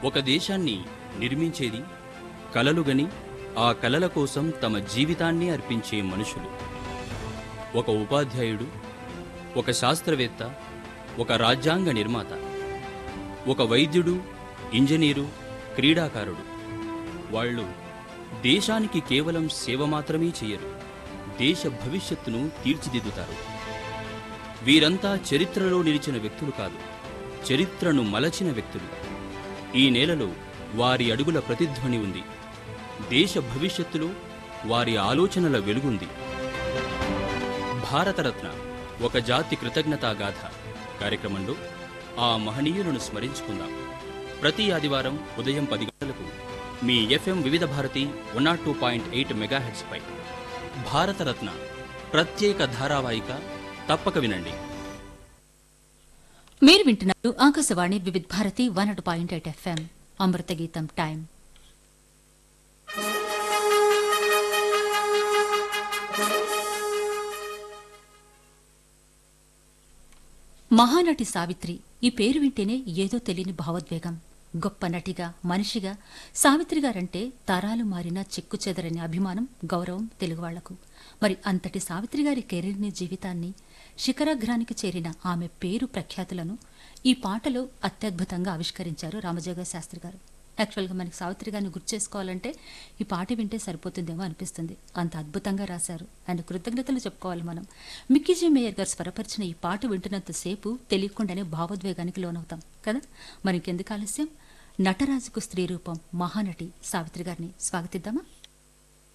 ఒక దేశాన్ని నిర్మించేది కలలుగని ఆ కలల కోసం తమ జీవితాన్ని అర్పించే మనుషులు ఒక ఉపాధ్యాయుడు ఒక శాస్త్రవేత్త ఒక రాజ్యాంగ నిర్మాత ఒక వైద్యుడు ఇంజనీరు క్రీడాకారుడు వాళ్ళు దేశానికి కేవలం సేవ మాత్రమే చేయరు దేశ భవిష్యత్తును తీర్చిదిద్దుతారు వీరంతా చరిత్రలో నిలిచిన వ్యక్తులు కాదు చరిత్రను మలచిన వ్యక్తులు ఈ నేలలో వారి అడుగుల ప్రతిధ్వని ఉంది దేశ భవిష్యత్తులో వారి ఆలోచనల వెలుగుంది భారతరత్న ఒక జాతి కృతజ్ఞతాగాథ కార్యక్రమంలో ఆ మహనీయులను స్మరించుకుందాం ప్రతి ఆదివారం ఉదయం పది గంటలకు మీ FM Vividh Bharati one nought two point eight మెగాహెట్స్పై భారతరత్న ప్రత్యేక ధారావాహిక తప్పక వినండి మీరు వింటున్నారు ఆకాశవాణి వివిధ్ భారతి వన్ అటు point eight FM Amrutha Geetham time Mahanati Savitri ఈ పేరు వింటేనే ఏదో తెలియని భావోద్వేగం గొప్ప నటిగా మనిషిగా సావిత్రి గారంటే తరాలు మారిన చెక్కు చెదరని అభిమానం గౌరవం తెలుగువాళ్లకు మరి అంతటి సావిత్రి గారి కెరీర్ని జీవితాన్ని శిఖరాగ్రానికి చేరిన ఆమె పేరు ప్రఖ్యాతులను ఈ పాటలో అత్యద్భుతంగా ఆవిష్కరించారు రామజోగ శాస్త్రి గారు యాక్చువల్గా మనకి సావిత్రి గారిని గుర్తు చేసుకోవాలంటే ఈ పాట వింటే సరిపోతుందేమో అనిపిస్తుంది అంత అద్భుతంగా రాశారు ఆయన కృతజ్ఞతలు చెప్పుకోవాలి మనం మిక్కీజీ మేయర్ గారు స్వరపరిచిన ఈ పాట వింటున్నంతసేపు తెలియకుండానే భావోద్వేగానికి లోనవుతాం కదా మరి ఇంకెందుకు ఆలస్యం నటరాజుకు స్త్రీ రూపం మహానటి సావిత్రి గారిని స్వాగతిద్దామా